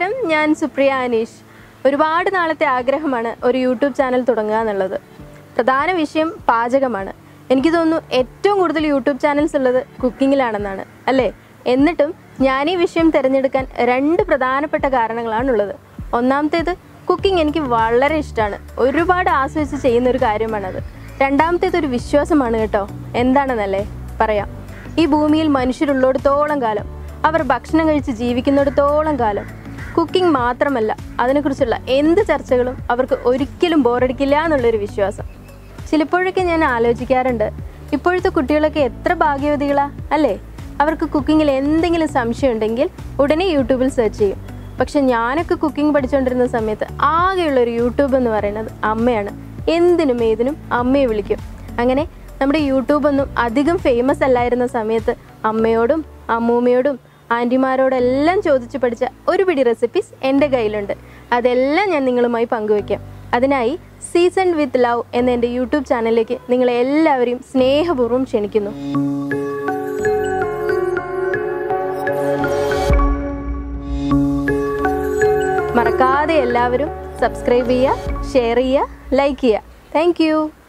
നമസ്കാരം ഞാൻ സുപ്രിയ അനീഷ് ഒരുപാട് നാളത്തെ ആഗ്രഹമാണ് ഒരു യൂട്യൂബ് ചാനൽ തുടങ്ങുക എന്നുള്ളത് പ്രധാന വിഷയം പാചകമാണ് എനിക്ക് തോന്നുന്നു ഏറ്റവും കൂടുതൽ യൂട്യൂബ് ചാനൽസ് ഉള്ളത് കുക്കിങ്ങിലാണെന്നാണ് അല്ലേ എന്നിട്ടും ഞാൻ ഈ വിഷയം തിരഞ്ഞെടുക്കാൻ രണ്ട് പ്രധാനപ്പെട്ട കാരണങ്ങളാണുള്ളത് ഒന്നാമത്തേത് കുക്കിംഗ് എനിക്ക് വളരെ ഇഷ്ടമാണ് ഒരുപാട് ആസ്വദിച്ച് ചെയ്യുന്ന ഒരു കാര്യമാണത് രണ്ടാമത്തേത് ഒരു വിശ്വാസമാണ് കേട്ടോ എന്താണെന്നല്ലേ പറയാം ഈ ഭൂമിയിൽ മനുഷ്യരുള്ളിടത്തോളം കാലം അവർ ഭക്ഷണം കഴിച്ച് ജീവിക്കുന്നിടത്തോളം കാലം കുക്കിംഗ് മാത്രമല്ല അതിനെക്കുറിച്ചുള്ള എന്ത് ചർച്ചകളും അവർക്ക് ഒരിക്കലും ബോറടിക്കില്ല എന്നുള്ളൊരു വിശ്വാസം ചിലപ്പോഴൊക്കെ ഞാൻ ആലോചിക്കാറുണ്ട് ഇപ്പോഴത്തെ കുട്ടികളൊക്കെ എത്ര ഭാഗ്യവതികളാ അല്ലേ അവർക്ക് കുക്കിങ്ങിൽ എന്തെങ്കിലും സംശയം ഉണ്ടെങ്കിൽ ഉടനെ യൂട്യൂബിൽ സെർച്ച് ചെയ്യും പക്ഷെ ഞാനൊക്കെ കുക്കിംഗ് പഠിച്ചുകൊണ്ടിരുന്ന സമയത്ത് ആകെയുള്ള ഒരു യൂട്യൂബ് എന്ന് പറയുന്നത് അമ്മയാണ് എന്തിനും ഏതിനും അമ്മയെ വിളിക്കും അങ്ങനെ നമ്മുടെ യൂട്യൂബൊന്നും അധികം ഫേമസ് അല്ലായിരുന്ന സമയത്ത് അമ്മയോടും അമ്മൂമ്മയോടും ആൻറ്റിമാരോടെല്ലാം ചോദിച്ചു പഠിച്ച ഒരു പിടി റെസിപ്പീസ് എൻ്റെ കയ്യിലുണ്ട് അതെല്ലാം ഞാൻ നിങ്ങളുമായി പങ്കുവയ്ക്കാം അതിനായി സീസൺ വിത്ത് ലവ് എന്ന എൻ്റെ യൂട്യൂബ് ചാനലിലേക്ക് നിങ്ങളെ എല്ലാവരെയും സ്നേഹപൂർവ്വം ക്ഷണിക്കുന്നു മറക്കാതെ എല്ലാവരും സബ്സ്ക്രൈബ് ചെയ്യുക ഷെയർ ചെയ്യുക ലൈക്ക് ചെയ്യുക താങ്ക്